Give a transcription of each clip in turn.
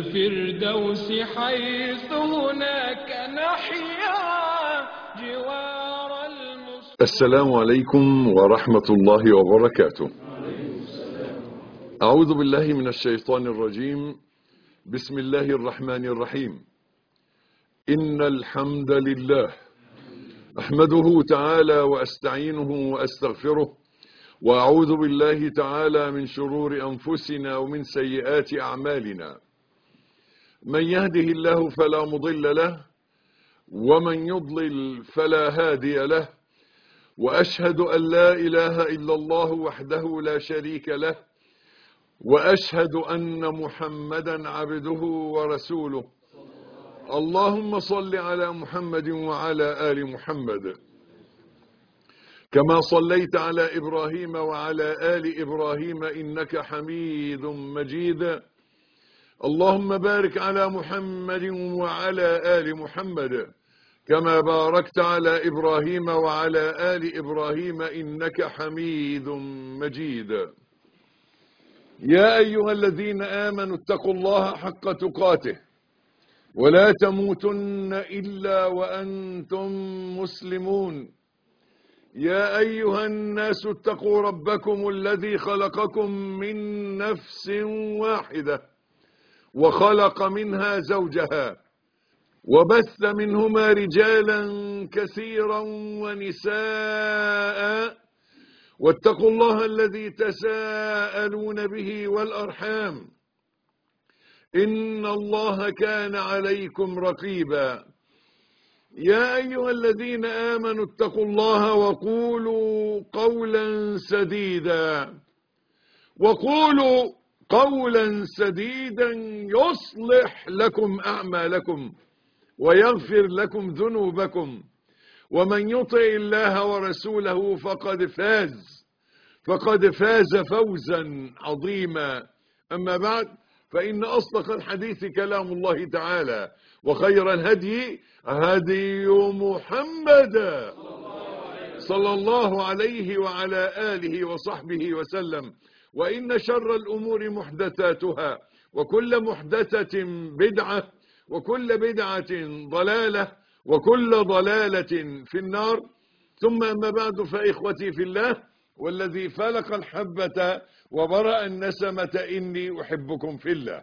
الفردوس حيث هناك نحيا جوار المصطفى السلام عليكم ورحمة الله وبركاته أعوذ بالله من الشيطان الرجيم بسم الله الرحمن الرحيم إن الحمد لله أحمده تعالى وأستعينه وأستغفره وأعوذ بالله تعالى من شرور أنفسنا ومن سيئات أعمالنا من يهده الله فلا مضل له ومن يضلل فلا هادي له وأشهد أن لا إله إلا الله وحده لا شريك له وأشهد أن محمدا عبده ورسوله اللهم صل على محمد وعلى آل محمد كما صليت على إبراهيم وعلى آل إبراهيم إنك حميد مجيد اللهم بارك على محمد وعلى آل محمد كما باركت على إبراهيم وعلى آل إبراهيم إنك حميد مجيد يا أيها الذين آمنوا اتقوا الله حق تقاته ولا تموتن إلا وأنتم مسلمون يا أيها الناس اتقوا ربكم الذي خلقكم من نفس واحدة وخلق منها زوجها وبث منهما رجالا كثيرا ونساء واتقوا الله الذي تساءلون به والأرحام إن الله كان عليكم رقيبا يا أيها الذين آمنوا اتقوا الله وقولوا قولا سديدا وقولوا قولا سديدا يصلح لكم أعمالكم ويغفر لكم ذنوبكم ومن يطع الله ورسوله فقد فاز فقد فاز فوزا عظيما أما بعد فإن أصدق الحديث كلام الله تعالى وخير الهدي هدي محمد صلى الله عليه وعلى آله وصحبه وسلم وإن شر الأمور محدثاتها وكل محدثة بدعة وكل بدعة ضلالة وكل ضلالة في النار ثم أما بعد فإخوتي في الله والذي فلق الحبة وبرأ النسمة إني أحبكم في الله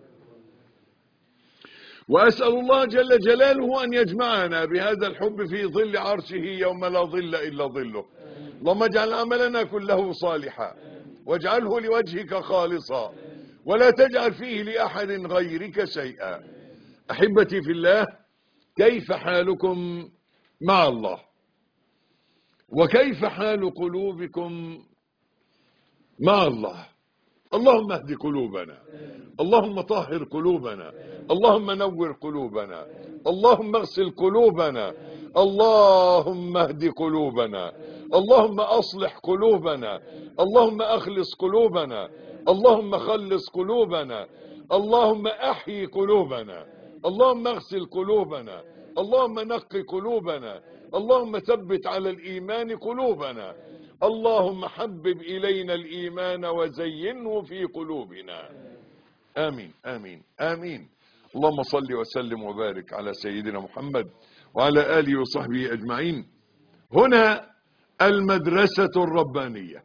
وأسأل الله جل جلاله أن يجمعنا بهذا الحب في ظل عرشه يوم لا ظل إلا ظله اللهم اجعل عملنا كله صالحا واجعله لوجهك خالصا ولا تجعل فيه لأحد غيرك شيئا أحبتي في الله كيف حالكم مع الله وكيف حال قلوبكم مع الله اللهم اهد قلوبنا اللهم طهر قلوبنا اللهم نور قلوبنا اللهم اغسل قلوبنا اللهم اهد قلوبنا اللهم اصلح قلوبنا اللهم اخلص قلوبنا اللهم خلص قلوبنا اللهم احيي قلوبنا اللهم اغسل قلوبنا اللهم نقي قلوبنا اللهم ثبت على الإيمان قلوبنا اللهم حبب إلينا الإيمان وزينه في قلوبنا آمين آمين آمين اللهم صل وسلم وبارك على سيدنا محمد وعلى آله وصحبه أجمعين هنا المدرسة الربانية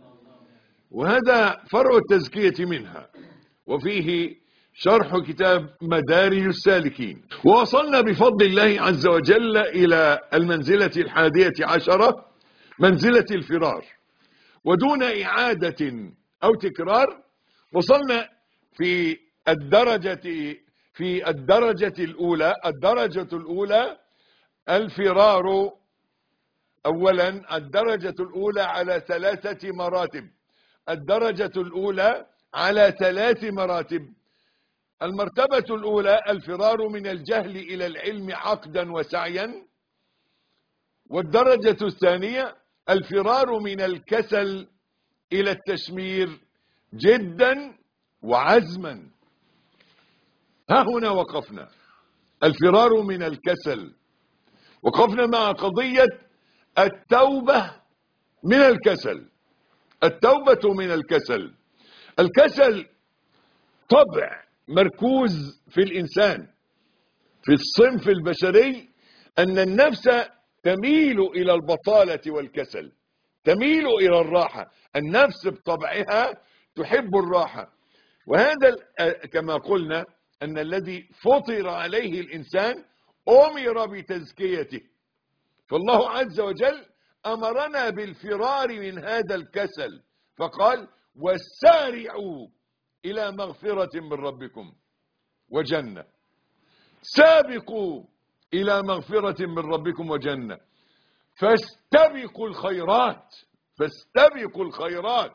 وهذا فرع التزكية منها وفيه شرح كتاب مدارج السالكين ووصلنا بفضل الله عز وجل إلى المنزلة الحادية عشرة منزلة الفرار ودون إعادة أو تكرار وصلنا في الدرجة في الدرجة الأولى الدرجة الأولى الفرار أولا الدرجة الأولى على ثلاثة مراتب الدرجة الأولى على ثلاث مراتب المرتبة الأولى الفرار من الجهل إلى العلم عقدا وسعيا والدرجة الثانية الفرار من الكسل إلى التشمير جدا وعزما ها هنا وقفنا الفرار من الكسل وقفنا مع قضية التوبة من الكسل التوبة من الكسل الكسل طبع مركوز في الإنسان في الصنف البشري أن النفس تميل إلى البطالة والكسل تميل إلى الراحة النفس بطبعها تحب الراحة وهذا ال- كما قلنا أن الذي فطر عليه الإنسان أمر بتزكيته فالله عز وجل أمرنا بالفرار من هذا الكسل فقال وسارعوا إلى مغفرة من ربكم وجنة سابقوا إلى مغفرة من ربكم وجنة فاستبقوا الخيرات فاستبقوا الخيرات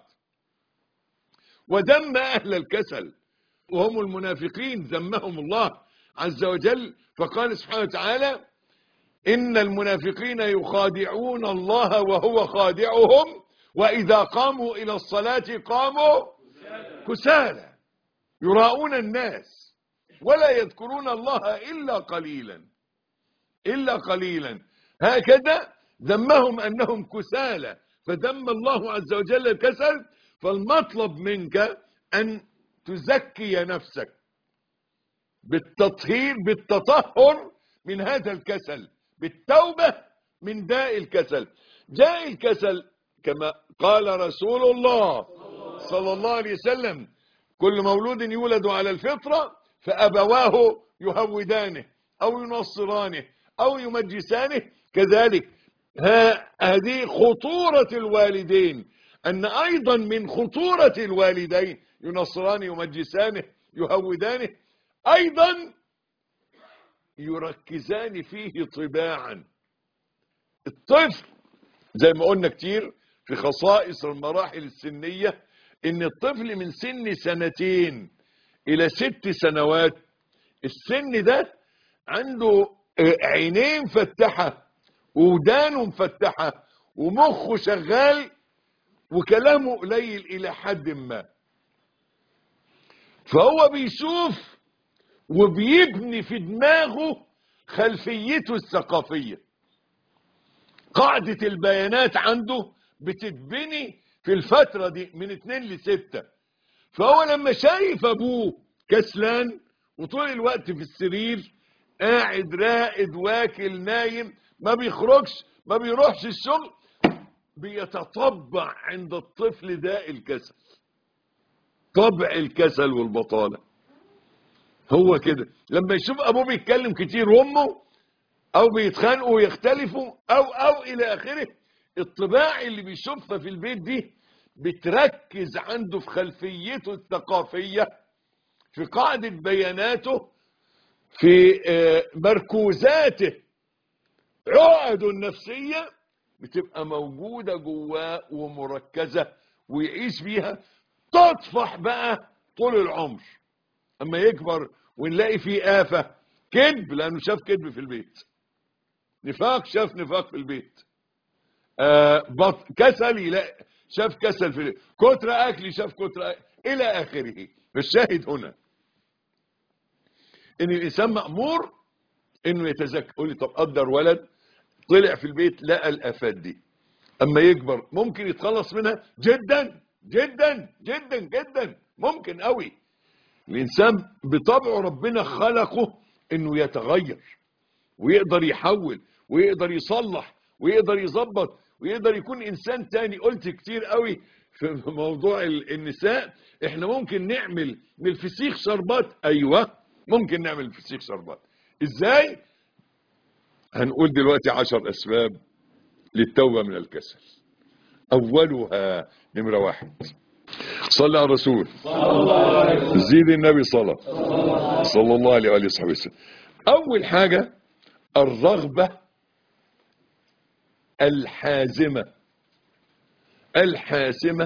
وذم أهل الكسل وهم المنافقين ذمهم الله عز وجل فقال سبحانه وتعالى إن المنافقين يخادعون الله وهو خادعهم وإذا قاموا إلى الصلاة قاموا كسالى يراؤون الناس ولا يذكرون الله إلا قليلا إلا قليلا هكذا ذمهم أنهم كسالى فذم الله عز وجل الكسل فالمطلب منك أن تزكي نفسك بالتطهير بالتطهر من هذا الكسل بالتوبة من داء الكسل داء الكسل كما قال رسول الله صلى الله عليه وسلم كل مولود يولد على الفطرة فأبواه يهودانه أو ينصرانه أو يمجسانه كذلك ها هذه خطورة الوالدين أن أيضا من خطورة الوالدين ينصرانه يمجسانه يهودانه أيضا يركزان فيه طباعا الطفل زي ما قلنا كتير في خصائص المراحل السنية ان الطفل من سن سنتين الى ست سنوات السن ده عنده آه، عينين مفتحة ودانه مفتحة ومخه شغال وكلامه قليل الى حد ما فهو بيشوف وبيبني في دماغه خلفيته الثقافية قاعدة البيانات عنده بتتبني في الفترة دي من اتنين لستة فهو لما شايف ابوه كسلان وطول الوقت في السرير قاعد راقد واكل نايم ما بيخرجش ما بيروحش الشغل بيتطبع عند الطفل داء الكسل طبع الكسل والبطالة هو كده لما يشوف ابوه بيتكلم كتير وامه او بيتخانقوا ويختلفوا او او الى اخره الطباع اللي بيشوفها في البيت دي بتركز عنده في خلفيته الثقافية في قاعدة بياناته في آه، مركوزاته عقده النفسية بتبقى موجودة جواه ومركزة ويعيش بيها تطفح بقى طول العمر اما يكبر ونلاقي فيه آفة كذب لأنه شاف كذب في البيت نفاق شاف نفاق في البيت آه بط... كسل يلاقي شاف كسل في البيت كتر أكل شاف كتر أكل إلى آخره فالشاهد هنا إن الإنسان مأمور إنه يتزكى قول لي طب قدر ولد طلع في البيت لقى الآفات دي أما يكبر ممكن يتخلص منها جدا جدا جدا جدا ممكن قوي الإنسان بطبعه ربنا خلقه إنه يتغير ويقدر يحول ويقدر يصلح ويقدر يظبط ويقدر يكون إنسان تاني قلت كتير قوي في موضوع ال- النساء احنا ممكن نعمل من الفسيخ شربات ايوه ممكن نعمل الفسيخ شربات ازاي هنقول دلوقتي عشر اسباب للتوبة من الكسل اولها نمرة واحد صلى على الرسول زيد النبي صلى صلى الله عليه وآله وصحبه وسلم أول حاجة الرغبة الحازمة الحاسمة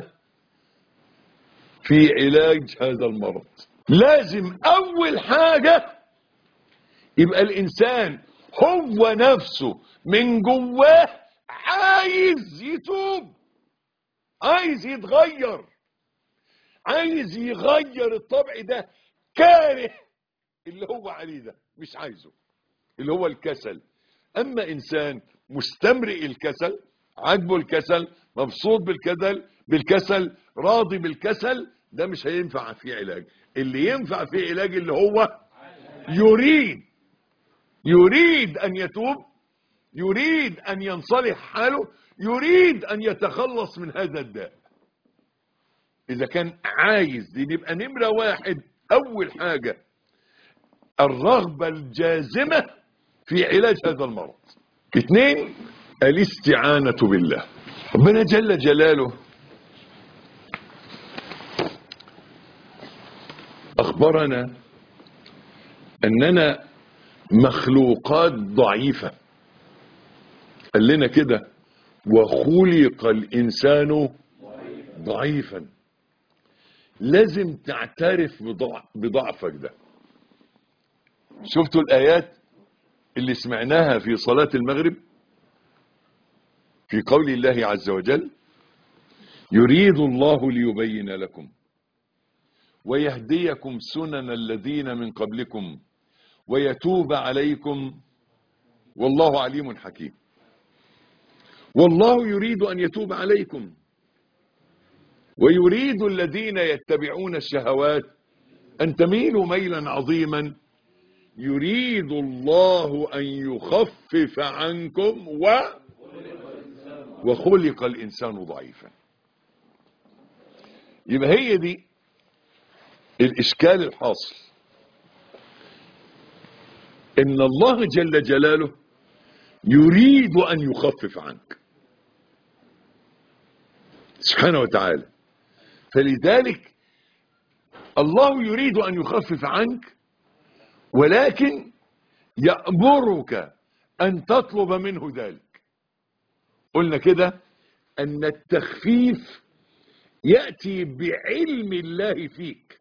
في علاج هذا المرض لازم أول حاجة يبقى الإنسان هو نفسه من جواه عايز يتوب عايز يتغير عايز يغير الطبع ده كاره اللي هو عليه ده مش عايزه اللي هو الكسل اما انسان مستمرئ الكسل عاجبه الكسل مبسوط بالكسل بالكسل راضي بالكسل ده مش هينفع فيه علاج اللي ينفع في علاج اللي هو يريد يريد ان يتوب يريد ان ينصلح حاله يريد ان يتخلص من هذا الداء اذا كان عايز دي يبقى نمرة واحد اول حاجة الرغبة الجازمة في علاج هذا المرض اثنين الاستعانة بالله ربنا جل جلاله اخبرنا اننا مخلوقات ضعيفة قال لنا كده وخلق الانسان ضعيفا لازم تعترف بضع بضعفك ده شفتوا الايات اللي سمعناها في صلاة المغرب في قول الله عز وجل يريد الله ليبين لكم ويهديكم سنن الذين من قبلكم ويتوب عليكم والله عليم حكيم والله يريد أن يتوب عليكم ويريد الذين يتبعون الشهوات أن تميلوا ميلا عظيما يريد الله أن يخفف عنكم و وخلق الإنسان ضعيفا يبقى هي دي الإشكال الحاصل إن الله جل جلاله يريد أن يخفف عنك سبحانه وتعالى فلذلك الله يريد أن يخفف عنك ولكن يأمرك أن تطلب منه ذلك قلنا كده أن التخفيف يأتي بعلم الله فيك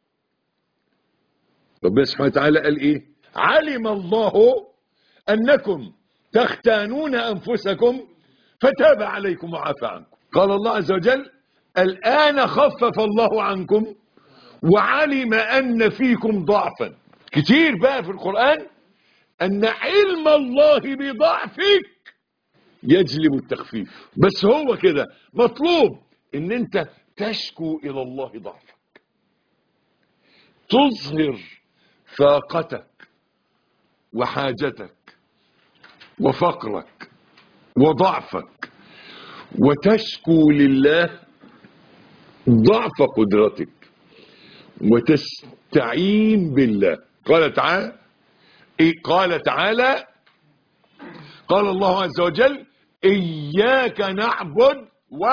ربنا سبحانه وتعالى قال إيه علم الله أنكم تختانون أنفسكم فتاب عليكم وعافى عنكم قال الله عز وجل الآن خفف الله عنكم وعلم أن فيكم ضعفا كتير بقى في القرآن أن علم الله بضعفك يجلب التخفيف بس هو كده مطلوب ان انت تشكو الى الله ضعفك تظهر فاقتك وحاجتك وفقرك وضعفك وتشكو لله ضعف قدرتك وتستعين بالله قال تعالى إيه قال تعالى قال الله عز وجل إياك نعبد و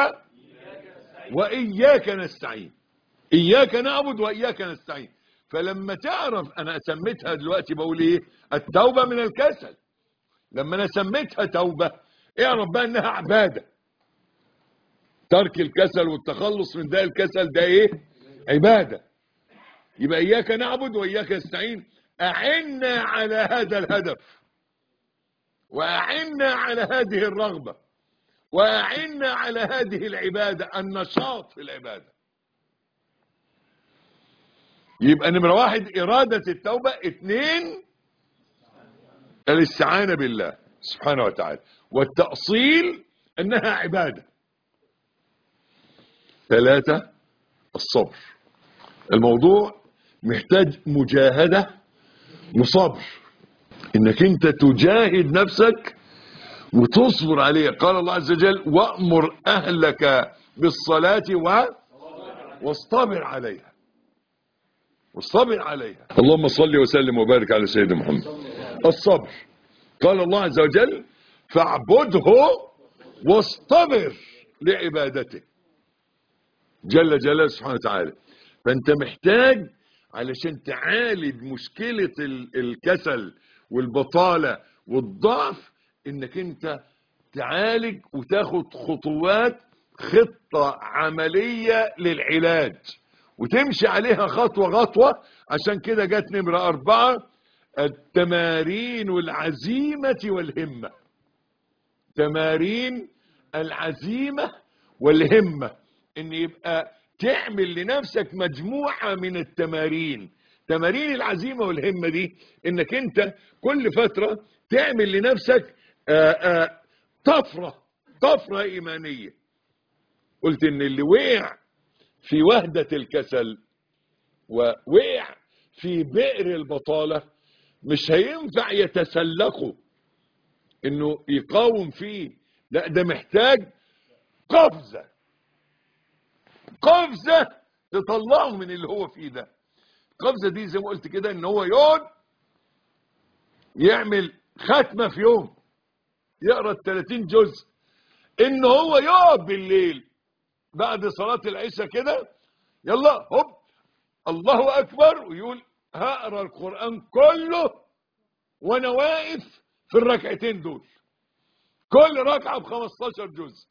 وإياك نستعين إياك نعبد وإياك نستعين فلما تعرف أنا سميتها دلوقتي بقول إيه التوبة من الكسل لما أنا سميتها توبة اعرف بقى إنها عبادة ترك الكسل والتخلص من ده الكسل ده إيه عبادة يبقى إياك نعبد وإياك نستعين أعنا على هذا الهدف وأعنا على هذه الرغبة وأعنا على هذه العبادة النشاط في العبادة يبقى نمرة واحد إرادة التوبة اثنين الاستعانة بالله سبحانه وتعالى والتأصيل أنها عبادة ثلاثة الصبر الموضوع محتاج مجاهدة وصبر انك انت تجاهد نفسك وتصبر عليه قال الله عز وجل وأمر أهلك بالصلاة و واصطبر عليها واصطبر عليها اللهم صل وسلم وبارك على سيدنا محمد الصبر قال الله عز وجل فاعبده واصطبر لعبادته جل جلاله سبحانه وتعالى فانت محتاج علشان تعالج مشكلة ال- الكسل والبطالة والضعف انك انت تعالج وتاخد خطوات خطة عملية للعلاج وتمشي عليها خطوة خطوة عشان كده جت نمرة أربعة التمارين والعزيمة والهمة تمارين العزيمة والهمة ان يبقى تعمل لنفسك مجموعة من التمارين تمارين العزيمة والهمة دي انك انت كل فترة تعمل لنفسك آآ آآ طفرة طفرة ايمانية قلت ان اللي وقع في وهدة الكسل ووقع في بئر البطالة مش هينفع يتسلقه انه يقاوم فيه لا ده محتاج قفزة قفزة تطلعه من اللي هو فيه ده القفزة دي زي ما قلت كده ان هو يقعد يعمل ختمة في يوم يقرا ال 30 جزء ان هو يقعد بالليل بعد صلاة العشاء كده يلا هوب الله اكبر ويقول هقرا القرآن كله وانا واقف في الركعتين دول كل ركعة ب 15 جزء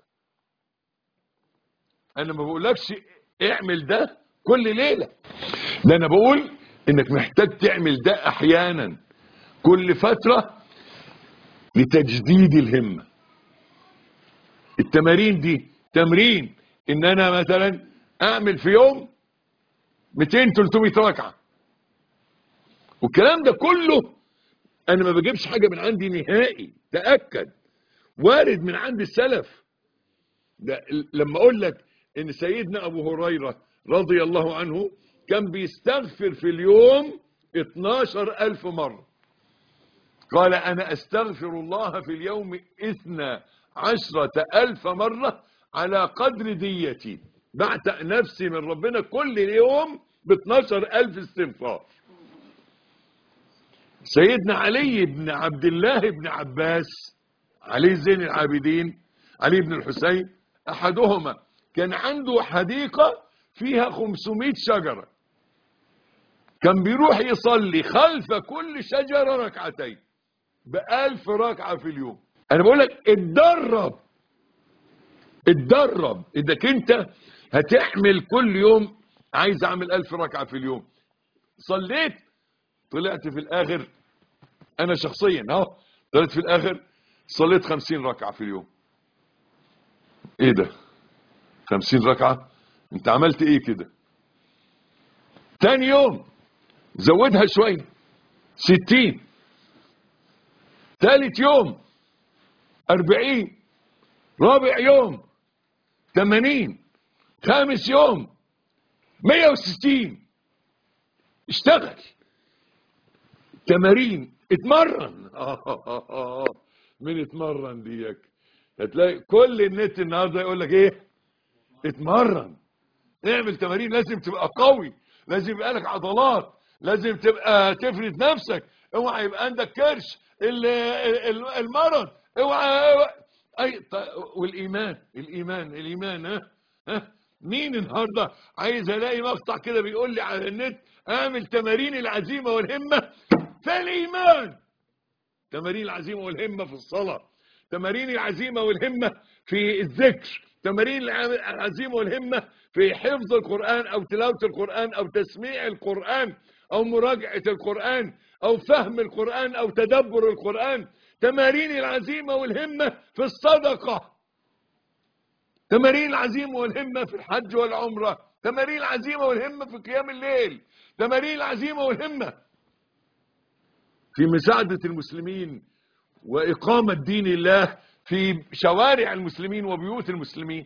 انا ما بقولكش اعمل ده كل ليلة ده انا بقول انك محتاج تعمل ده احيانا كل فترة لتجديد الهمة التمارين دي تمرين ان انا مثلا اعمل في يوم 200 300 ركعة والكلام ده كله انا ما بجيبش حاجة من عندي نهائي تأكد وارد من عند السلف ده لما اقول لك ان سيدنا ابو هريرة رضي الله عنه كان بيستغفر في اليوم 12 الف مرة قال انا استغفر الله في اليوم اثنى عشرة الف مرة على قدر ديتي بعتق نفسي من ربنا كل يوم ب 12 الف استغفار سيدنا علي بن عبد الله بن عباس علي زين العابدين علي بن الحسين احدهما كان عنده حديقة فيها 500 شجرة كان بيروح يصلي خلف كل شجرة ركعتين بألف ركعة في اليوم انا بقول لك اتدرب اتدرب انك انت هتعمل كل يوم عايز اعمل ألف ركعة في اليوم صليت طلعت في الاخر انا شخصيا اهو طلعت في الاخر صليت خمسين ركعة في اليوم ايه ده خمسين ركعة انت عملت ايه كده تاني يوم زودها شوية ستين تالت يوم اربعين رابع يوم تمانين خامس يوم مية وستين اشتغل تمارين اتمرن من اتمرن ديك هتلاقي كل النت النهارده يقول لك ايه اتمرن اعمل تمارين لازم تبقى قوي لازم يبقى لك عضلات لازم تبقى تفرد نفسك اوعى يبقى عندك كرش ال- ال- المرض اوعى اي ط- والايمان الايمان الايمان ها ها مين النهارده عايز الاقي مقطع كده بيقول لي على النت اعمل تمارين العزيمه والهمه في الايمان تمارين العزيمه والهمه في الصلاه تمارين العزيمه والهمه في الذكر تمارين الع- العزيمه والهمه في حفظ القران او تلاوه القران او تسميع القران او مراجعه القران او فهم القران او تدبر القران تمارين العزيمه والهمه في الصدقه تمارين العزيمه والهمه في الحج والعمره تمارين العزيمه والهمه في قيام الليل تمارين العزيمه والهمه في مساعده المسلمين وإقامة دين الله في شوارع المسلمين وبيوت المسلمين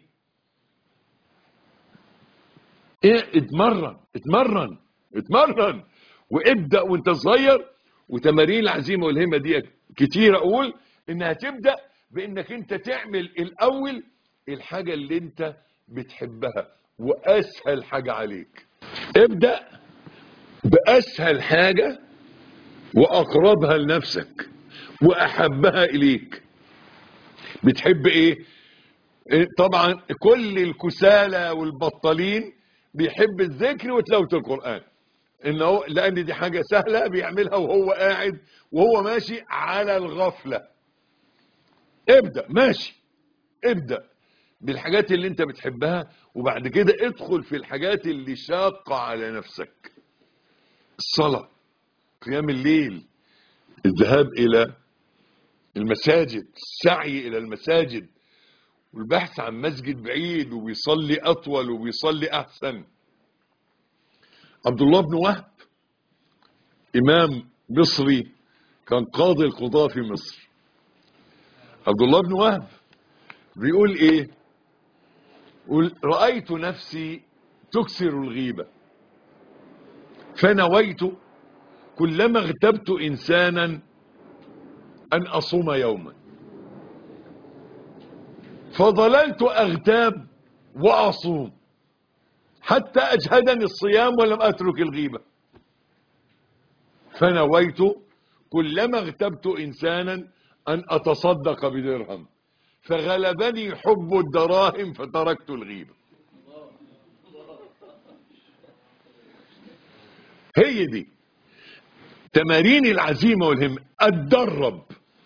ايه اتمرن اتمرن اتمرن وابدأ وانت صغير وتمارين العزيمة والهمة دي كتير اقول انها تبدأ بانك انت تعمل الاول الحاجة اللي انت بتحبها واسهل حاجة عليك ابدأ باسهل حاجة واقربها لنفسك واحبها اليك بتحب ايه إيه طبعا كل الكسالى والبطالين بيحب الذكر وتلاوه القران انه لان دي حاجه سهله بيعملها وهو قاعد وهو ماشي على الغفله ابدا ماشي ابدا بالحاجات اللي انت بتحبها وبعد كده ادخل في الحاجات اللي شاقه على نفسك الصلاه قيام الليل الذهاب الى المساجد السعي الى المساجد والبحث عن مسجد بعيد وبيصلي اطول وبيصلي احسن عبد الله بن وهب امام مصري كان قاضي القضاة في مصر عبد الله بن وهب بيقول ايه يقول رأيت نفسي تكسر الغيبة فنويت كلما اغتبت إنسانا أن أصوم يوما فظللت أغتاب وأصوم حتى أجهدني الصيام ولم أترك الغيبة فنويت كلما اغتبت إنسانا أن أتصدق بدرهم فغلبني حب الدراهم فتركت الغيبة هي دي تمارين العزيمة والهمة اتدرب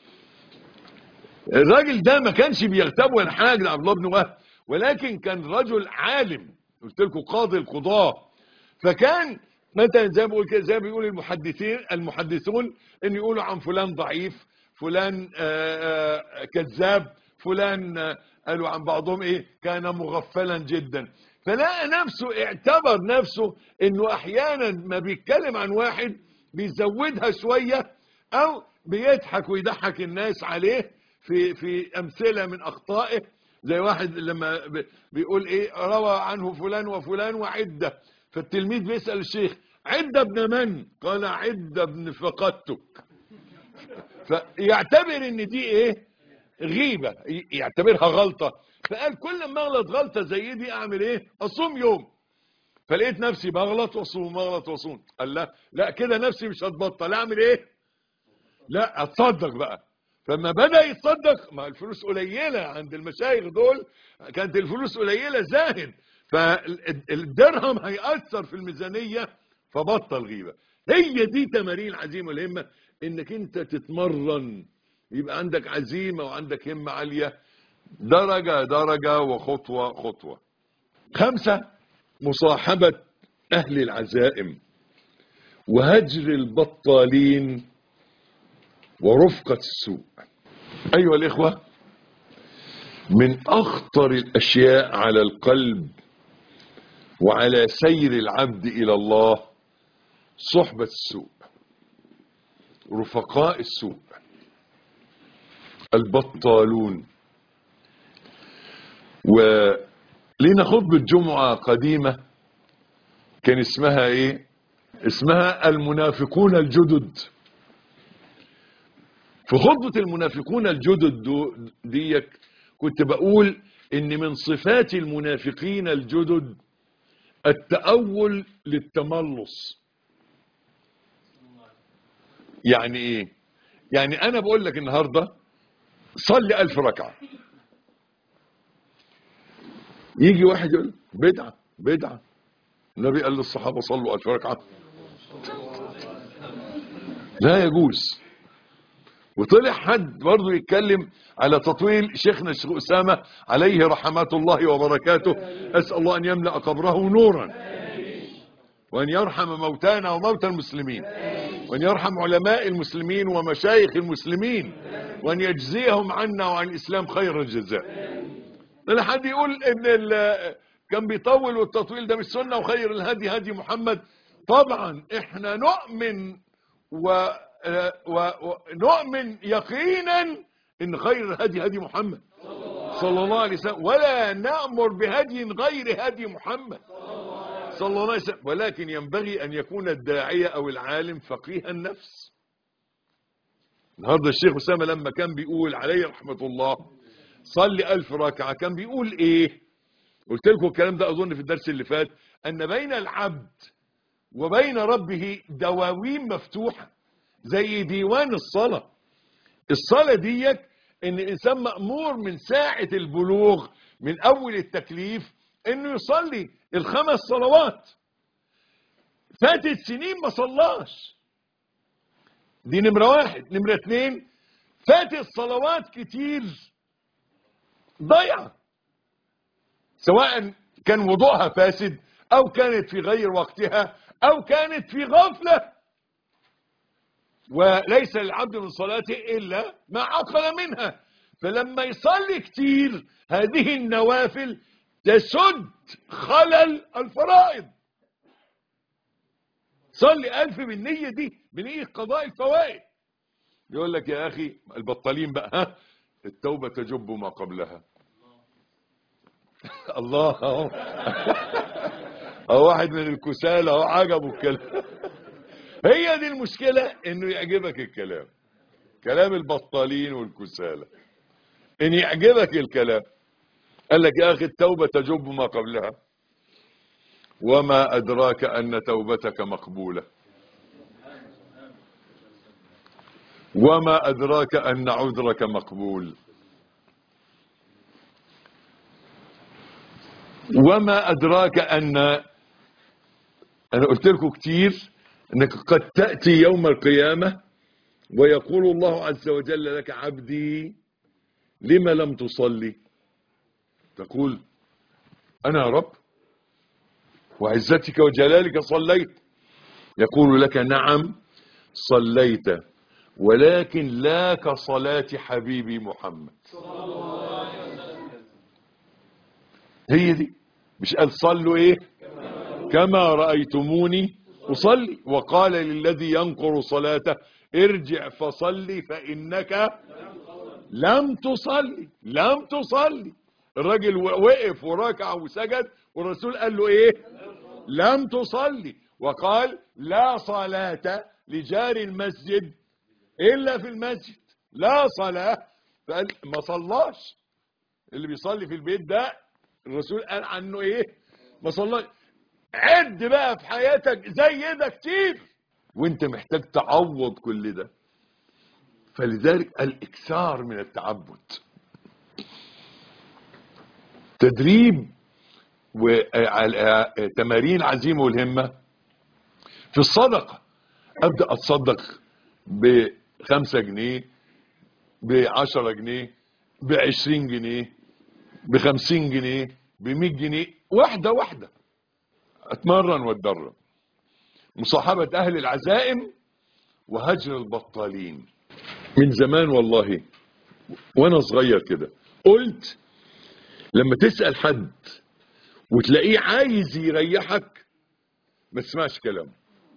الراجل ده ما كانش بيغتاب ولا حاجة ده عبد الله بن وهب ولكن كان رجل عالم قلت لكم قاضي القضاة فكان مثلا زي ما بقول كده زي ما بيقول المحدثين المحدثون ان يقولوا عن فلان ضعيف فلان آآ آآ كذاب فلان آه، قالوا عن بعضهم ايه كان مغفلا جدا فلقى نفسه اعتبر نفسه انه احيانا ما بيتكلم عن واحد بيزودها شوية او بيضحك ويضحك الناس عليه في في امثله من اخطائه زي واحد لما ب- بيقول ايه روى عنه فلان وفلان وعده فالتلميذ بيسال الشيخ عده ابن من قال عده ابن فقدتك فيعتبر ان دي ايه غيبه ي- يعتبرها غلطه فقال كل ما اغلط غلطه زي دي اعمل ايه اصوم يوم فلقيت نفسي بغلط واصوم بغلط واصوم قال لا لا كده نفسي مش هتبطل اعمل ايه لا اتصدق بقى فما بدا يتصدق ما الفلوس قليله عند المشايخ دول كانت الفلوس قليله زاهد فالدرهم هيأثر في الميزانيه فبطل غيبه هي دي تمارين العزيمه والهمه انك انت تتمرن يبقى عندك عزيمه وعندك همه عاليه درجه درجه وخطوه خطوه خمسه مصاحبه اهل العزائم وهجر البطالين ورفقة السوء أيها الإخوة من أخطر الأشياء على القلب وعلى سير العبد إلى الله صحبة السوء رفقاء السوء البطالون ولينا خطبة جمعة قديمة كان اسمها ايه اسمها المنافقون الجدد في خطبة المنافقون الجدد دو- ديك كنت بقول ان من صفات المنافقين الجدد التأول للتملص يعني ايه يعني انا بقول لك النهاردة صلي الف ركعة يجي واحد يقول بدعة بدعة النبي قال للصحابة صلوا الف ركعة لا يجوز وطلع حد برضه يتكلم على تطويل شيخنا الشيخ أسامة عليه رحمات الله وبركاته أسأل الله أن يملأ قبره نورا وأن يرحم موتانا وموتى المسلمين وأن يرحم علماء المسلمين ومشايخ المسلمين وأن يجزيهم عنا وعن الإسلام خير الجزاء لا حد يقول ان ال- كان بيطول والتطويل ده مش سنه وخير الهدي هدي محمد طبعا احنا نؤمن و و- ونؤمن يقينا ان خير الهدي هدي محمد صلى الله عليه وسلم ولا نأمر بهدي غير هدي محمد صلى الله عليه وسلم ولكن ينبغي ان يكون الداعية او العالم فقيه النفس النهارده الشيخ أسامة لما كان بيقول عليه رحمة الله صلي ألف ركعة كان بيقول إيه قلت لكم الكلام ده أظن في الدرس اللي فات أن بين العبد وبين ربه دواوين مفتوحة زي ديوان الصلاة الصلاة ديك ان الانسان مأمور من ساعة البلوغ من اول التكليف انه يصلي الخمس صلوات فاتت سنين ما صلاش دي نمرة واحد نمرة اتنين فاتت صلوات كتير ضيعة سواء كان وضوءها فاسد او كانت في غير وقتها او كانت في غفله وليس للعبد من صلاته إلا ما عقل منها فلما يصلي كتير هذه النوافل تسد خلل الفرائض صلي ألف بالنية دي بنية قضاء الفوائد يقول لك يا أخي البطالين بقى ها التوبة تجب ما قبلها الله اهو اهو واحد من الكسالى اهو عجبه الكلام هي دي المشكلة انه يعجبك الكلام كلام البطالين والكسالى ان يعجبك الكلام قال لك يا اخي التوبة تجب ما قبلها وما ادراك ان توبتك مقبولة وما ادراك ان عذرك مقبول وما ادراك ان انا قلت لكم كتير انك قد تأتي يوم القيامة ويقول الله عز وجل لك عبدي لما لم تصلي تقول انا يا رب وعزتك وجلالك صليت يقول لك نعم صليت ولكن لا كصلاة حبيبي محمد هي دي مش قال صلوا ايه كما رأيتموني أصلي وقال للذي ينقر صلاته ارجع فصلي فإنك لم تصلي لم تصلي الراجل وقف وركع وسجد والرسول قال له ايه لم تصلي وقال لا صلاة لجار المسجد إلا في المسجد لا صلاة فقال ما صلاش اللي بيصلي في البيت ده الرسول قال عنه ايه ما صلاش عد بقى في حياتك زي ده كتير وانت محتاج تعوض كل ده فلذلك الاكثار من التعبد تدريب وتمارين العزيمه والهمه في الصدقه ابدا اتصدق بخمسة جنيه بعشرة جنيه بعشرين جنيه بخمسين جنيه بمية جنيه واحدة واحدة اتمرن واتدرب مصاحبة اهل العزائم وهجر البطالين من زمان والله وانا صغير كده قلت لما تسأل حد وتلاقيه عايز يريحك ما تسمعش كلامه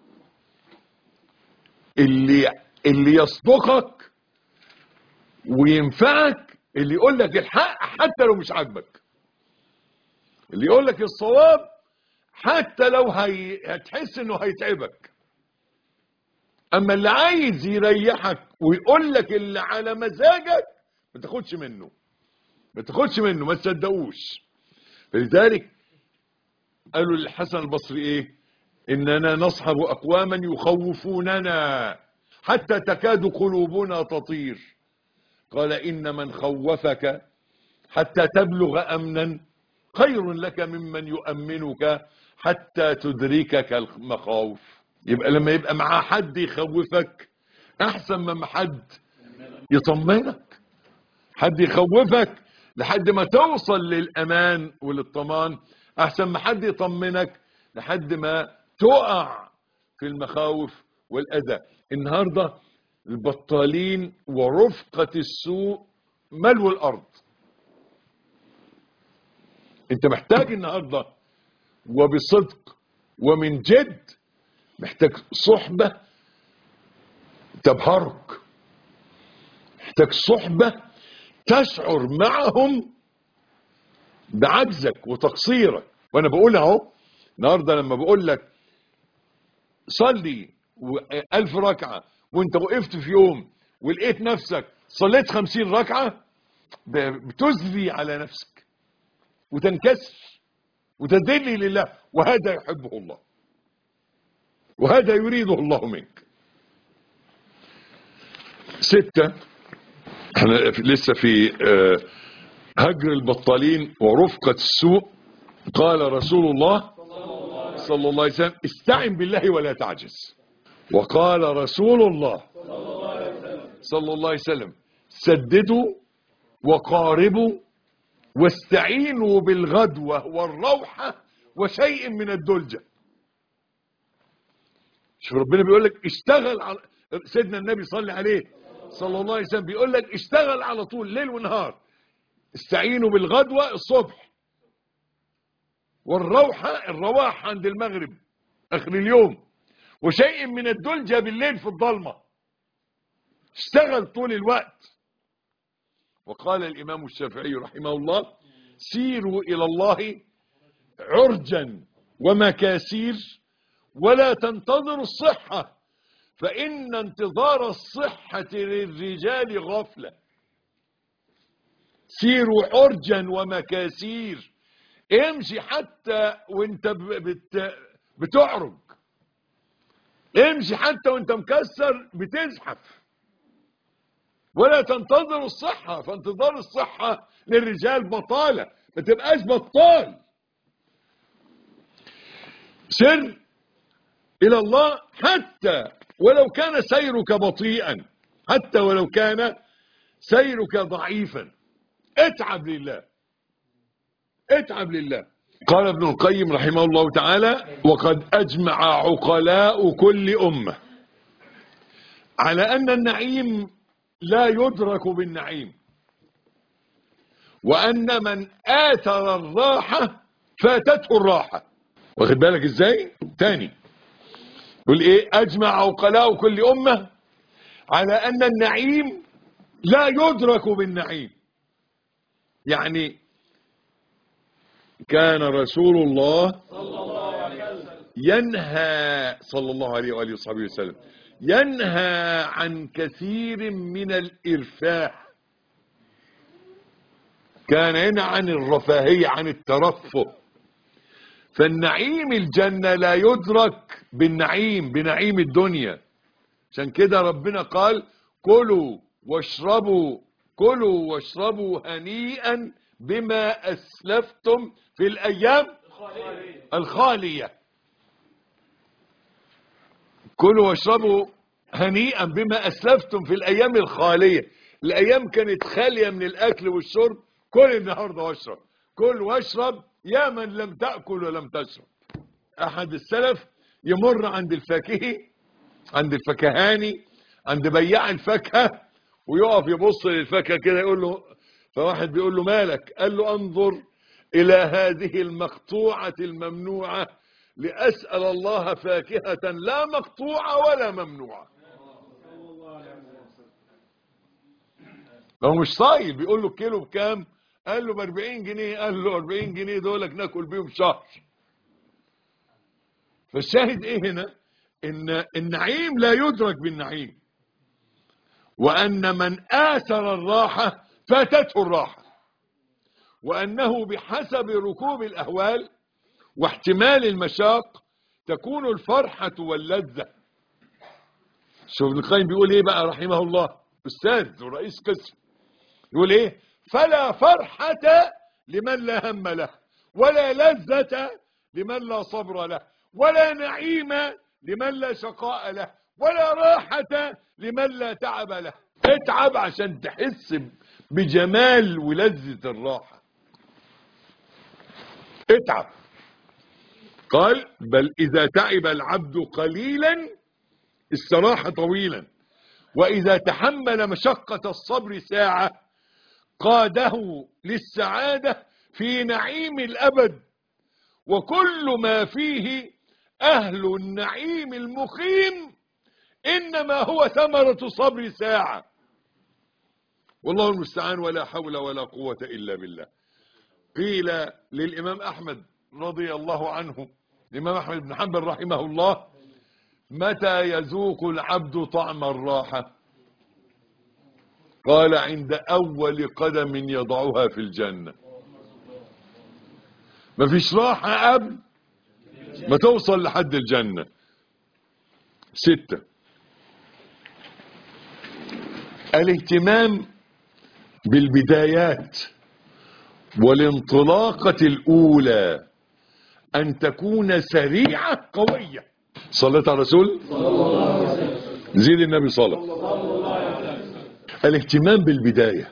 اللي اللي يصدقك وينفعك اللي يقول لك الحق حتى لو مش عاجبك اللي يقول لك الصواب حتى لو هي... هتحس انه هيتعبك اما اللي عايز يريحك ويقول لك اللي على مزاجك ما تاخدش منه ما تاخدش منه ما تصدقوش فلذلك قالوا للحسن البصري ايه اننا نصحب اقواما يخوفوننا حتى تكاد قلوبنا تطير قال ان من خوفك حتى تبلغ امنا خير لك ممن يؤمنك حتى تدركك المخاوف يبقى لما يبقى معاه حد يخوفك احسن من حد يطمنك حد يخوفك لحد ما توصل للامان وللطمان احسن ما حد يطمنك لحد ما تقع في المخاوف والاذى النهارده البطالين ورفقة السوء ملو الارض انت محتاج النهارده وبصدق ومن جد محتاج صحبة تبهرك محتاج صحبة تشعر معهم بعجزك وتقصيرك وانا بقول اهو النهارده لما بقول لك صلي ألف ركعة وانت وقفت في يوم ولقيت نفسك صليت خمسين ركعة بتزري على نفسك وتنكسر وتذلي لله وهذا يحبه الله وهذا يريده الله منك ستة احنا لسه في هجر البطالين ورفقة السوء قال رسول الله صلى الله عليه وسلم استعن بالله ولا تعجز وقال رسول الله صلى الله عليه وسلم سددوا وقاربوا واستعينوا بالغدوة والروحة وشيء من الدلجة شوف ربنا بيقول لك اشتغل على سيدنا النبي صلى عليه صلى الله عليه وسلم بيقول لك اشتغل على طول ليل ونهار استعينوا بالغدوة الصبح والروحة الرواح عند المغرب اخر اليوم وشيء من الدلجة بالليل في الضلمة اشتغل طول الوقت وقال الامام الشافعي رحمه الله سيروا الى الله عرجا ومكاسير ولا تنتظروا الصحة فإن انتظار الصحة للرجال غفلة سيروا عرجا ومكاسير امشي حتى وانت ب- بت بتعرج امشي حتى وانت مكسر بتزحف ولا تنتظر الصحة فانتظار الصحة للرجال بطالة ما تبقاش بطال سر إلى الله حتى ولو كان سيرك بطيئا حتى ولو كان سيرك ضعيفا اتعب لله اتعب لله قال ابن القيم رحمه الله تعالى وقد أجمع عقلاء كل أمة على أن النعيم لا يدرك بالنعيم وأن من آثر الراحة فاتته الراحة واخد بالك ازاي تاني يقول ايه اجمع عقلاء كل امة على ان النعيم لا يدرك بالنعيم يعني كان رسول الله ينهى صلى الله عليه وآله وصحبه وسلم ينهى عن كثير من الإرفاح كان ينهى عن الرفاهية عن الترفه فالنعيم الجنة لا يدرك بالنعيم بنعيم الدنيا عشان كده ربنا قال كلوا واشربوا كلوا واشربوا هنيئا بما أسلفتم في الأيام الخالية كلوا واشربوا هنيئا بما أسلفتم في الأيام الخالية الأيام كانت خالية من الأكل والشرب كل النهاردة واشرب كل واشرب يا من لم تأكل ولم تشرب أحد السلف يمر عند الفاكهي عند الفكهاني عند بياع الفاكهة ويقف يبص للفاكهة كده يقول له فواحد بيقول له مالك قال له انظر إلى هذه المقطوعة الممنوعة لأسأل الله فاكهة لا مقطوعة ولا ممنوعة لو مش صايل بيقول له الكيلو بكام قال له ب 40 جنيه قال له 40 جنيه دولك ناكل بيهم شهر فالشاهد ايه هنا ان النعيم لا يدرك بالنعيم وان من اثر الراحة فاتته الراحة وانه بحسب ركوب الاهوال واحتمال المشاق تكون الفرحة واللذة شوف ابن القيم بيقول ايه بقى رحمه الله استاذ ورئيس قسم يقول ايه فلا فرحة لمن لا هم له ولا لذة لمن لا صبر له ولا نعيم لمن لا شقاء له ولا راحة لمن لا تعب له اتعب عشان تحس بجمال ولذة الراحة اتعب قال بل إذا تعب العبد قليلا استراح طويلا وإذا تحمل مشقة الصبر ساعة قاده للسعادة في نعيم الأبد وكل ما فيه أهل النعيم المقيم إنما هو ثمرة صبر ساعة والله المستعان ولا حول ولا قوة إلا بالله قيل للإمام أحمد رضي الله عنه الإمام أحمد بن حنبل رحمه الله متى يذوق العبد طعم الراحة قال عند أول قدم يضعها في الجنة مفيش راحة قبل ما توصل لحد الجنة ستة الاهتمام بالبدايات والانطلاقة الأولى أن تكون سريعة قوية صليت على رسول زيد النبي صلى الاهتمام بالبداية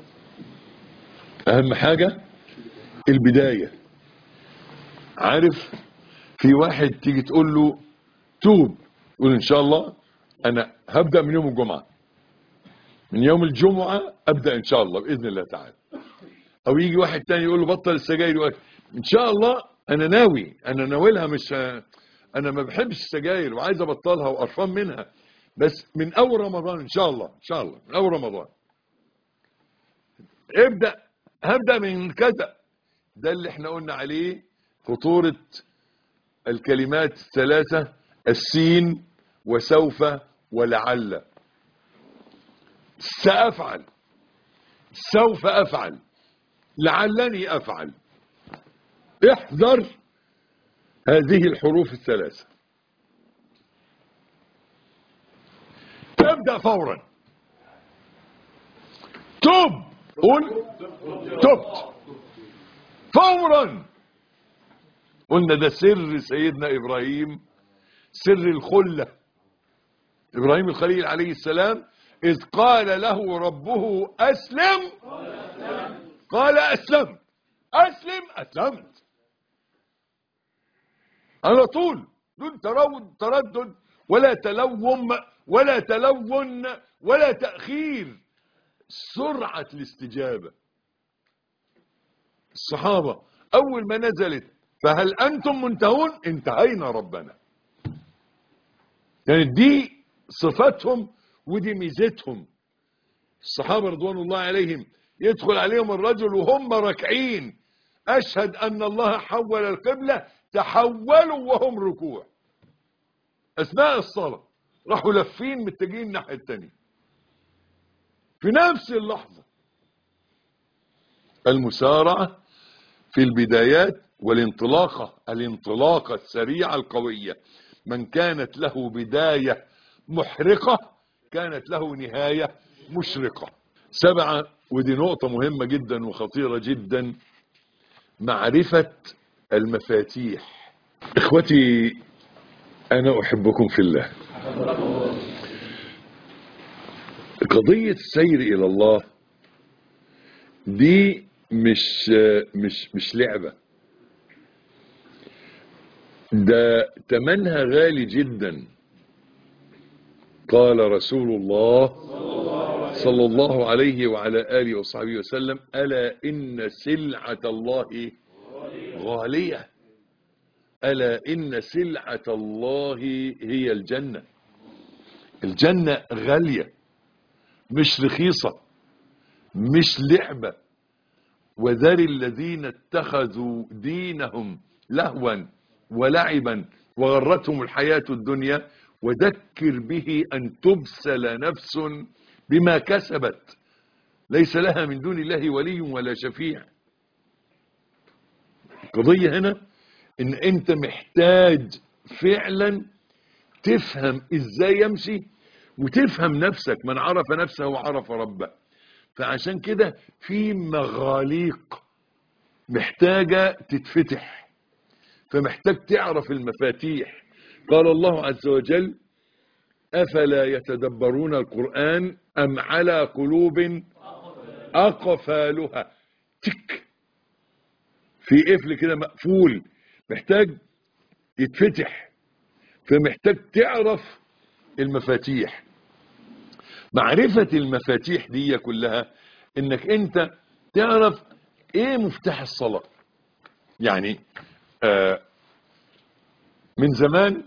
أهم حاجة البداية عارف في واحد تيجي تقول له توب يقول إن شاء الله أنا هبدأ من يوم الجمعة من يوم الجمعة أبدأ إن شاء الله بإذن الله تعالى أو يجي واحد تاني يقول له بطل السجاير يقول إن شاء الله أنا ناوي أنا ناويلها مش أنا ما بحبش السجاير وعايز أبطلها وقرفان منها بس من أول رمضان إن شاء الله إن شاء الله من أول رمضان ابدأ هبدأ من كذا ده اللي احنا قلنا عليه خطورة الكلمات الثلاثة السين وسوف ولعل سأفعل سوف أفعل لعلني أفعل احذر هذه الحروف الثلاثة تبدأ فورا تب قل تبت فورا قلنا ده سر سيدنا إبراهيم سر الخلة إبراهيم الخليل عليه السلام إذ قال له ربه أسلم قال أسلم أسلم أسلمت على طول دون ترود تردد ولا تلوم ولا تلون ولا تأخير سرعة الاستجابة الصحابة أول ما نزلت فهل أنتم منتهون انتهينا ربنا يعني دي صفاتهم ودي ميزتهم الصحابة رضوان الله عليهم يدخل عليهم الرجل وهم راكعين أشهد أن الله حول القبلة تحولوا وهم ركوع أثناء الصلاة راحوا لفين متجهين الناحية التانية في نفس اللحظة المسارعة في البدايات والانطلاقة الانطلاقة السريعة القوية من كانت له بداية محرقة كانت له نهاية مشرقة سبعة ودي نقطة مهمة جدا وخطيرة جدا معرفة المفاتيح اخوتي انا احبكم في الله قضية السير الى الله دي مش مش مش لعبة ده تمنها غالي جدا قال رسول الله صلى الله عليه وعلى آله وصحبه وسلم ألا إن سلعة الله غالية ألا إن سلعة الله هي الجنة الجنة غالية مش رخيصة مش لعبة وذر الذين اتخذوا دينهم لهوا ولعبا وغرتهم الحياة الدنيا وذكر به أن تبسل نفس بما كسبت ليس لها من دون الله ولي ولا شفيع القضية هنا ان انت محتاج فعلا تفهم ازاي يمشي وتفهم نفسك من عرف نفسه وعرف ربه فعشان كده في مغاليق محتاجة تتفتح فمحتاج تعرف المفاتيح قال الله عز وجل أفلا يتدبرون القرآن أم على قلوب أقفالها تك في قفل كده مقفول محتاج يتفتح فمحتاج تعرف المفاتيح معرفة المفاتيح دي كلها انك انت تعرف ايه مفتاح الصلاة يعني آه من زمان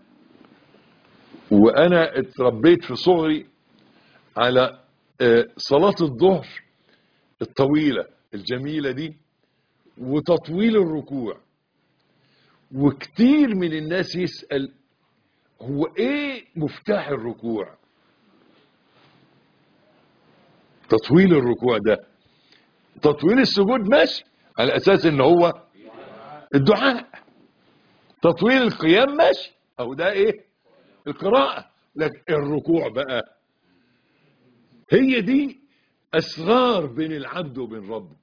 وانا اتربيت في صغري على آه صلاة الظهر الطويلة الجميلة دي وتطويل الركوع وكتير من الناس يسأل هو ايه مفتاح الركوع تطويل الركوع ده تطويل السجود ماشي على اساس ان هو الدعاء تطويل القيام ماشي او ده ايه القراءة لكن الركوع بقى هي دي اسرار بين العبد وبين ربه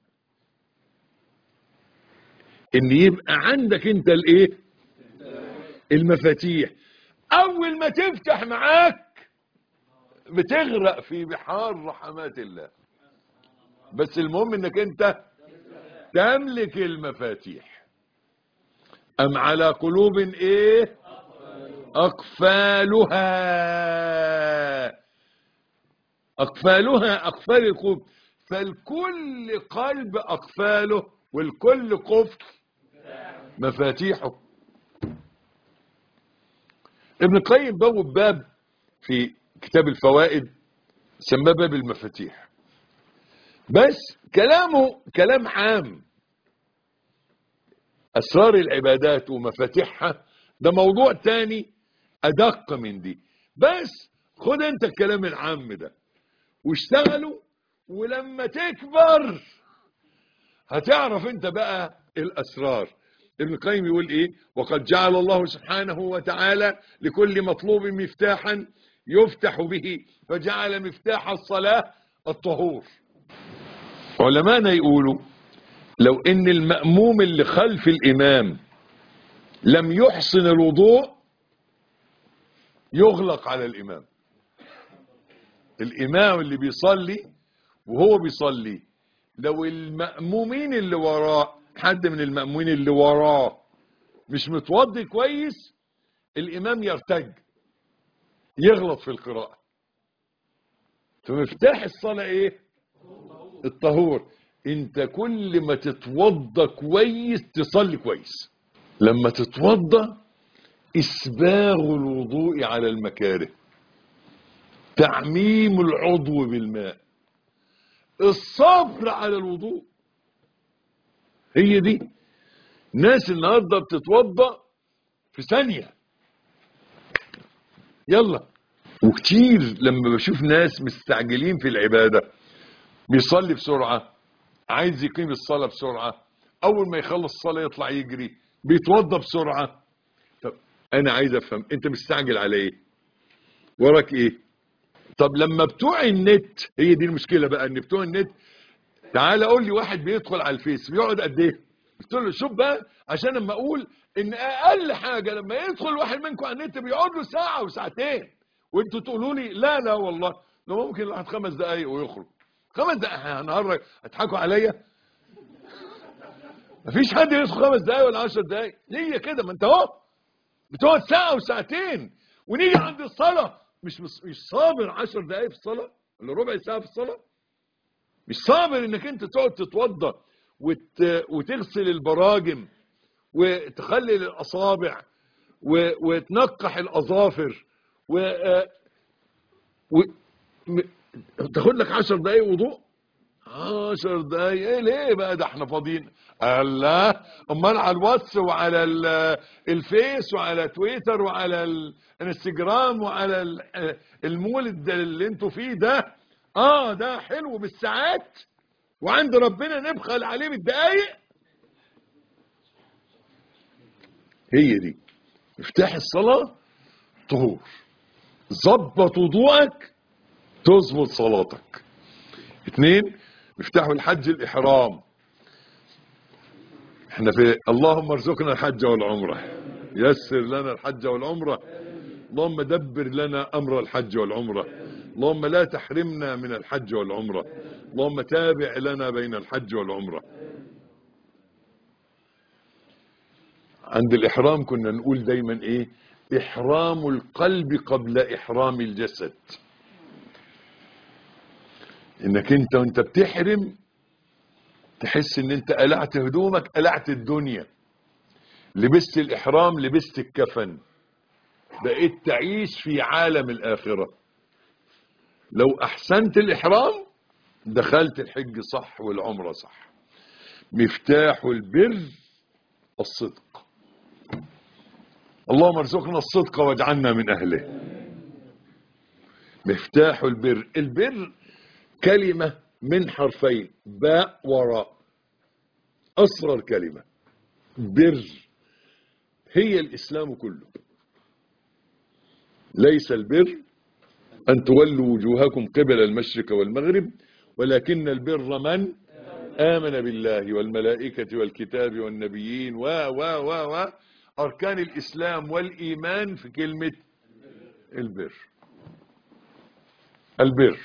ان يبقى عندك انت الايه المفاتيح اول ما تفتح معاك بتغرق في بحار رحمات الله بس المهم انك انت تملك المفاتيح ام على قلوب ايه اقفالها اقفالها اقفال القلوب فالكل قلب اقفاله والكل قفل مفاتيحه ابن القيم بوب باب في كتاب الفوائد سماه باب المفاتيح بس كلامه كلام عام اسرار العبادات ومفاتيحها ده موضوع تاني ادق من دي بس خد انت الكلام العام ده واشتغلوا ولما تكبر هتعرف انت بقى الاسرار ابن القيم يقول ايه وقد جعل الله سبحانه وتعالى لكل مطلوب مفتاحا يفتح به فجعل مفتاح الصلاة الطهور علماءنا يقولوا لو ان المأموم اللي خلف الامام لم يحسن الوضوء يغلق على الامام الامام اللي بيصلي وهو بيصلي لو المأمومين اللي وراه حد من المأمومين اللي وراه مش متوضي كويس الامام يرتج يغلط في القراءة فمفتاح الصلاة ايه الطهور انت كل ما تتوضى كويس تصلي كويس لما تتوضى اسباغ الوضوء على المكاره تعميم العضو بالماء الصبر على الوضوء هي دي ناس النهارده بتتوضى في ثانيه يلا وكتير لما بشوف ناس مستعجلين في العباده بيصلي بسرعه عايز يقيم الصلاه بسرعه اول ما يخلص الصلاه يطلع يجري بيتوضى بسرعه طب انا عايز افهم انت مستعجل على ايه وراك ايه طب لما بتوع النت هي دي المشكله بقى ان بتوع النت تعال قول لي واحد بيدخل على الفيس بيقعد قد ايه قلت له شوف بقى عشان لما اقول ان اقل حاجه لما يدخل واحد منكم على النت بيقعد له ساعه وساعتين وانتوا تقولوا لي لا لا والله ده ممكن الواحد خمس دقايق ويخرج خمس دقايق هنهرج هتضحكوا عليا مفيش حد يدخل خمس دقايق ولا عشر دقايق هي كده ما انت اهو بتقعد ساعه وساعتين ونيجي عند الصلاه مش مش صابر عشر دقايق في الصلاه ولا ربع ساعه في الصلاه مش صابر انك انت تقعد تتوضى وت... وتغسل البراجم وتخلل الاصابع و... وتنقح الاظافر و... و... م... تاخد لك 10 دقايق وضوء 10 دقايق ايه ليه بقى ده احنا فاضيين الله امال على الواتس وعلى ال- الفيس وعلى تويتر وعلى الانستجرام وعلى ال- المولد اللي انتوا فيه ده اه ده حلو بالساعات وعند ربنا نبخل عليه بالدقايق هي دي مفتاح الصلاة طهور ظبط وضوءك تظبط صلاتك اتنين مفتاح الحج الإحرام احنا في اللهم ارزقنا الحج والعمرة يسر لنا الحج والعمرة اللهم دبر لنا أمر الحج والعمرة اللهم لا تحرمنا من الحج والعمرة اللهم تابع لنا بين الحج والعمرة عند الإحرام كنا نقول دايما إيه إحرام القلب قبل إحرام الجسد إنك أنت وأنت بتحرم تحس إن أنت قلعت هدومك قلعت الدنيا لبست الإحرام لبست الكفن بقيت تعيش في عالم الآخرة لو أحسنت الإحرام دخلت الحج صح والعمرة صح مفتاح البر الصدق اللهم ارزقنا الصدق واجعلنا من أهله مفتاح البر البر كلمة من حرفين باء وراء أصغر كلمة بر هي الإسلام كله ليس البر أن تولوا وجوهكم قبل المشرق والمغرب ولكن البر من آمن بالله والملائكة والكتاب والنبيين و و و و أركان الإسلام والإيمان في كلمة البر البر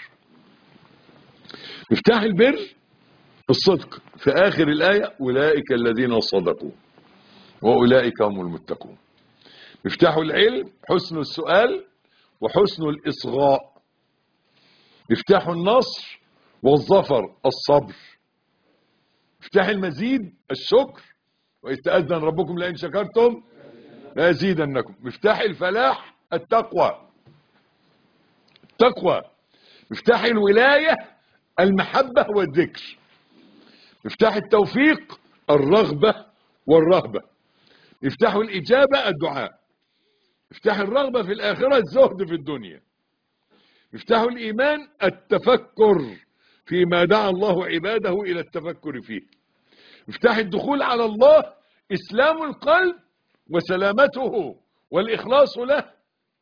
مفتاح البر الصدق في آخر الآية أولئك الذين صدقوا وأولئك هم المتقون مفتاح العلم حسن السؤال وحسن الإصغاء مفتاح النصر والظفر الصبر مفتاح المزيد الشكر وإذ تأذن ربكم لئن شكرتم لأزيدنكم مفتاح الفلاح التقوى التقوى مفتاح الولاية المحبة والذكر مفتاح التوفيق الرغبة والرهبة مفتاح الإجابة الدعاء مفتاح الرغبة في الآخرة الزهد في الدنيا مفتاح الإيمان التفكر فيما دعا الله عباده إلى التفكر فيه مفتاح الدخول على الله إسلام القلب وسلامته والإخلاص له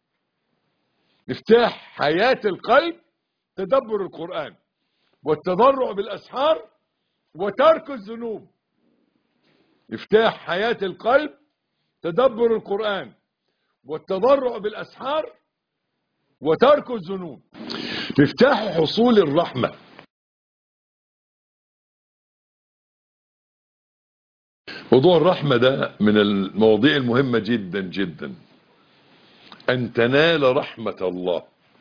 مفتاح حياة القلب تدبر القرآن والتضرع بالأسحار وترك الذنوب مفتاح حياة القلب تدبر القرآن والتضرع بالأسحار وترك الذنوب مفتاح حصول الرحمة موضوع الرحمة ده من المواضيع المهمة جدا جدا أن تنال رحمة الله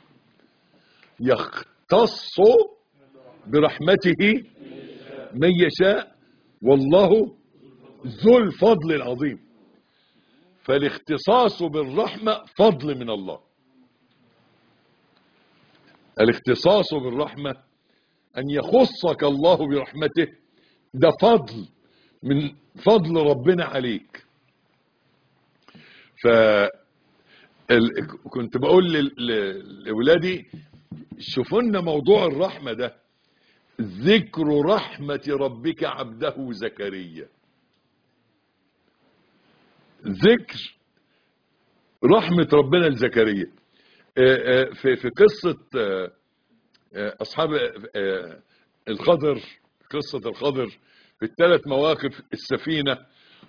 يختص برحمته من يشاء والله ذو الفضل العظيم فالاختصاص بالرحمة فضل من الله الاختصاص بالرحمة أن يخصك الله برحمته ده فضل من فضل ربنا عليك ف ال... كنت بقول ل... ل... لأولادي شوفوا لنا موضوع الرحمة ده ذكر رحمة ربك عبده زكريا ذكر رحمة ربنا لزكريا في في قصة أصحاب الخضر قصة الخضر في الثلاث مواقف السفينة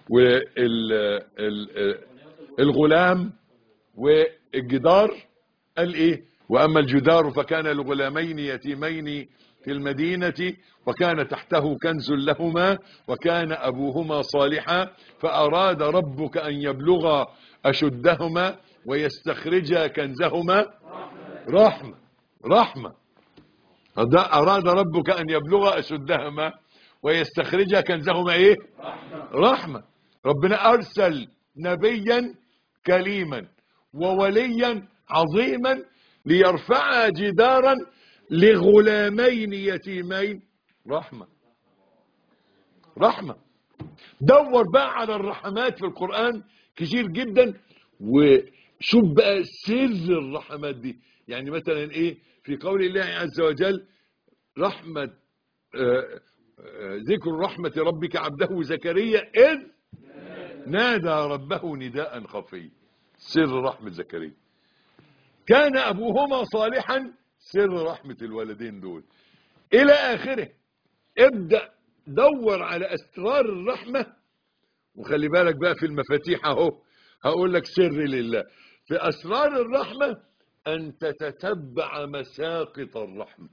والغلام والجدار قال ايه واما الجدار فكان لغلامين يتيمين في المدينة وكان تحته كنز لهما وكان ابوهما صالحا فاراد ربك ان يبلغا اشدهما ويستخرجا كنزهما رحمة رحمة اراد ربك ان يبلغا اشدهما ويستخرجها كنزهما ايه رحمة ربنا ارسل نبيا كليما ووليا عظيما ليرفع جدارا لغلامين يتيمين رحمة رحمة دور بقى على الرحمات في القرآن كتير جدا وشوف بقى سر الرحمات دي يعني مثلا ايه في قول الله عز وجل رحمة آه ذكر رحمة ربك عبده زكريا إذ نادى ربه نداء خفي سر رحمة زكريا كان أبوهما صالحا سر رحمة الولدين دول إلى آخره ابدأ دور على أسرار الرحمة وخلي بالك بقى في المفاتيح أهو هقول لك سر لله في أسرار الرحمة أن تتتبع مساقط الرحمة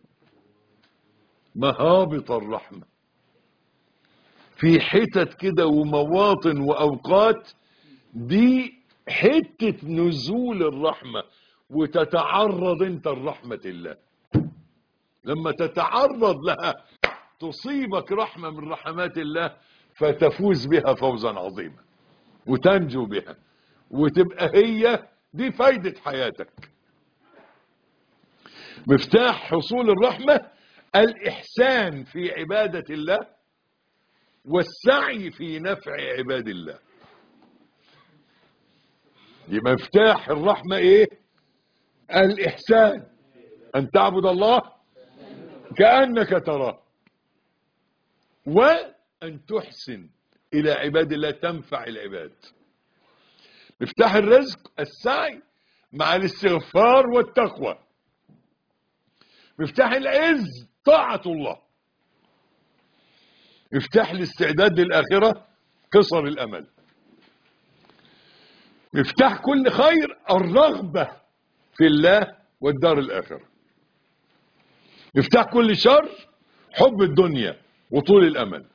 مهابط الرحمة في حتت كده ومواطن وأوقات دي حتة نزول الرحمة وتتعرض انت لرحمة الله لما تتعرض لها تصيبك رحمة من رحمات الله فتفوز بها فوزا عظيما وتنجو بها وتبقى هي دي فايدة حياتك مفتاح حصول الرحمة الإحسان في عبادة الله والسعي في نفع عباد الله يبقى مفتاح الرحمة ايه الإحسان أن تعبد الله كأنك تراه وأن تحسن إلى عباد الله تنفع العباد مفتاح الرزق السعي مع الاستغفار والتقوى مفتاح العز طاعة الله مفتاح الاستعداد للآخرة قصر الأمل مفتاح كل خير الرغبة في الله والدار الآخرة مفتاح كل شر حب الدنيا وطول الأمل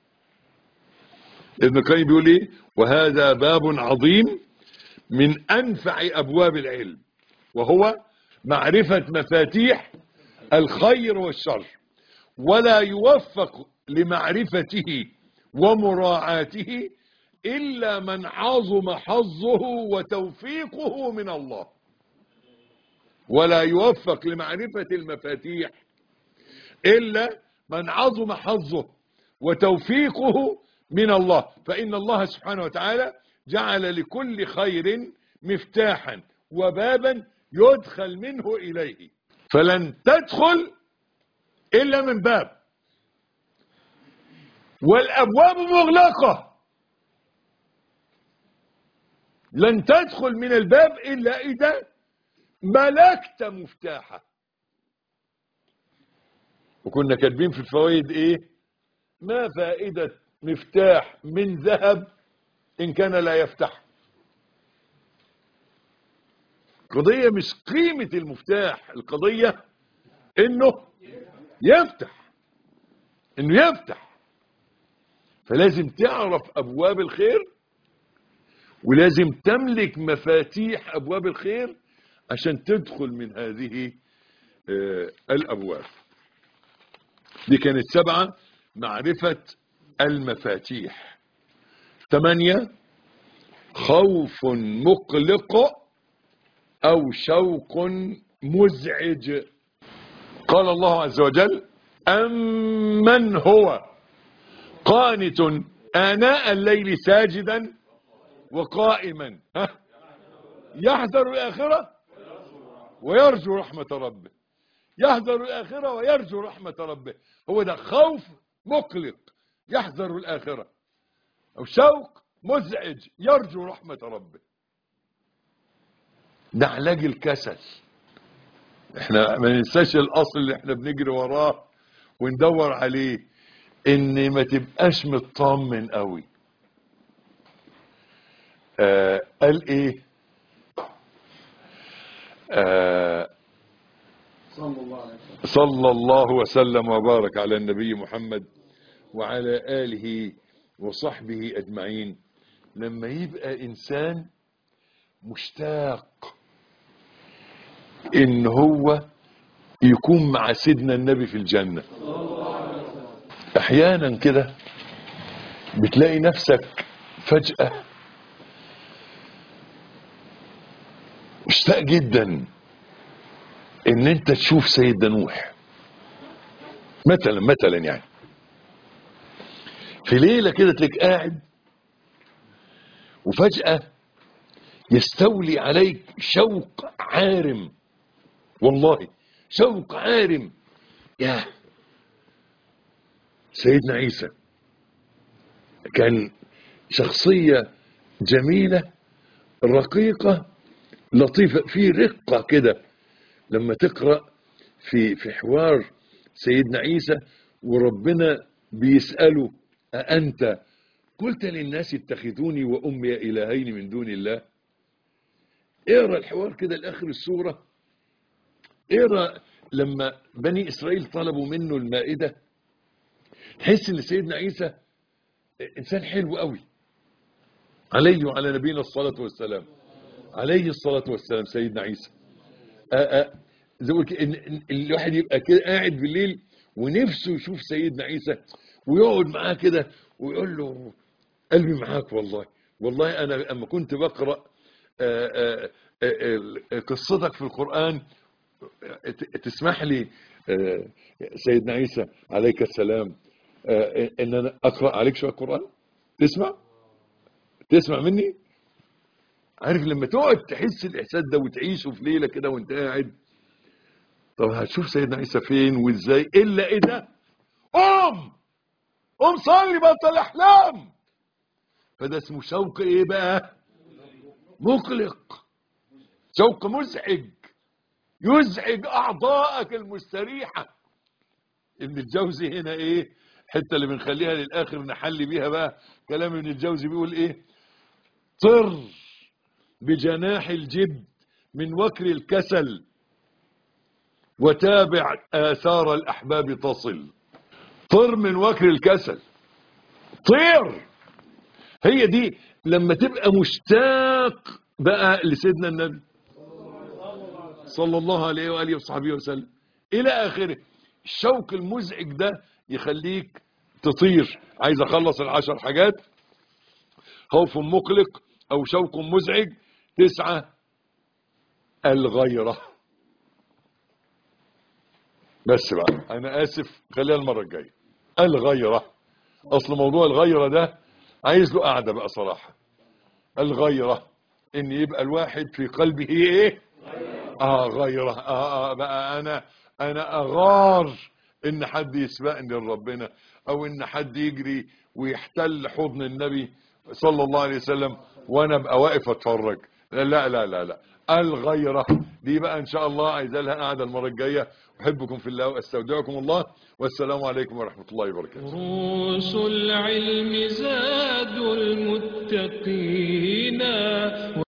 ابن القيم بيقول ايه وهذا باب عظيم من أنفع أبواب العلم وهو معرفة مفاتيح الخير والشر ولا يوفق لمعرفته ومراعاته إلا من عظم حظه وتوفيقه من الله ولا يوفق لمعرفة المفاتيح إلا من عظم حظه وتوفيقه من الله فإن الله سبحانه وتعالى جعل لكل خير مفتاحا وبابا يدخل منه إليه فلن تدخل إلا من باب والأبواب مغلقة لن تدخل من الباب إلا إذا ملكت مفتاحه وكنا كاتبين في الفوائد إيه ما فائدة مفتاح من ذهب إن كان لا يفتح قضية مش قيمة المفتاح القضية إنه يفتح إنه يفتح فلازم تعرف أبواب الخير ولازم تملك مفاتيح أبواب الخير عشان تدخل من هذه آه، الأبواب دي كانت سبعة معرفة المفاتيح ثمانية خوف مقلق أو شوق مزعج قال الله عز وجل أمن هو قانت آناء الليل ساجدا وقائما ها؟ يحذر الآخرة ويرجو رحمة ربه يحذر الآخرة ويرجو رحمة ربه هو ده خوف مقلق يحذر الآخرة أو شوق مزعج يرجو رحمة ربه ده علاج الكسل احنا ما ننساش الاصل اللي احنا بنجري وراه وندور عليه ان ما تبقاش مطمن قوي آه قال ايه آه صلى الله عليه وسلم صلى الله وسلم وبارك على النبي محمد وعلى آله وصحبه أجمعين لما يبقى إنسان مشتاق إن هو يكون مع سيدنا النبي في الجنة أحيانا كده بتلاقي نفسك فجأة مشتاق جدا ان انت تشوف سيدنا نوح مثلا مثلا يعني في ليلة كده تلاقيك قاعد وفجأة يستولي عليك شوق عارم والله شوق عارم يا سيدنا عيسى كان شخصية جميلة رقيقة لطيفة في رقة كده لما تقرأ في في حوار سيدنا عيسى وربنا بيسأله أأنت قلت للناس اتخذوني وأمي إلهين من دون الله اقرأ الحوار كده لآخر السورة اقرأ لما بني إسرائيل طلبوا منه المائدة تحس ان سيدنا عيسى انسان حلو قوي عليه وعلى نبينا الصلاة والسلام عليه الصلاة والسلام سيدنا عيسى آآ آآ زي ما قلت إن إن الواحد يبقى كده قاعد بالليل ونفسه يشوف سيدنا عيسى ويقعد معاه كده ويقول له قلبي معاك والله والله انا اما كنت بقرا آآ آآ قصتك في القران ت- تسمح لي آه، سيدنا عيسى عليك السلام آه، ان انا اقرا عليك شويه قران تسمع تسمع مني عارف لما تقعد تحس الاحساس ده وتعيشه في ليله كده وانت قاعد طب هتشوف سيدنا عيسى فين وازاي الا ايه ده قوم قوم صلي بطل احلام فده اسمه شوق ايه بقى مقلق شوق مزعج يزعج اعضائك المستريحه ابن الجوزي هنا ايه الحته اللي بنخليها للاخر نحلي بيها بقى كلام ابن الجوزي بيقول ايه طر بجناح الجد من وكر الكسل وتابع آثار الأحباب تصل طر من وكر الكسل طير هي دي لما تبقى مشتاق بقى لسيدنا النبي صلى الله عليه وآله وصحبه وسلم إلى آخره الشوق المزعج ده يخليك تطير عايز أخلص العشر حاجات خوف مقلق أو شوق مزعج تسعة الغيرة بس بقى أنا آسف خليها المرة الجاية الغيرة أصل موضوع الغيرة ده عايز له قاعدة بقى صراحة الغيرة إن يبقى الواحد في قلبه إيه اه غيره اه, آه بقى انا انا اغار ان حد يسبقني لربنا او ان حد يجري ويحتل حضن النبي صلى الله عليه وسلم وانا ابقى واقف اتفرج لا لا لا لا الغيرة دي بقى ان شاء الله عايز لها قاعدة المرة الجاية احبكم في الله واستودعكم الله والسلام عليكم ورحمة الله وبركاته دروس العلم زاد المتقين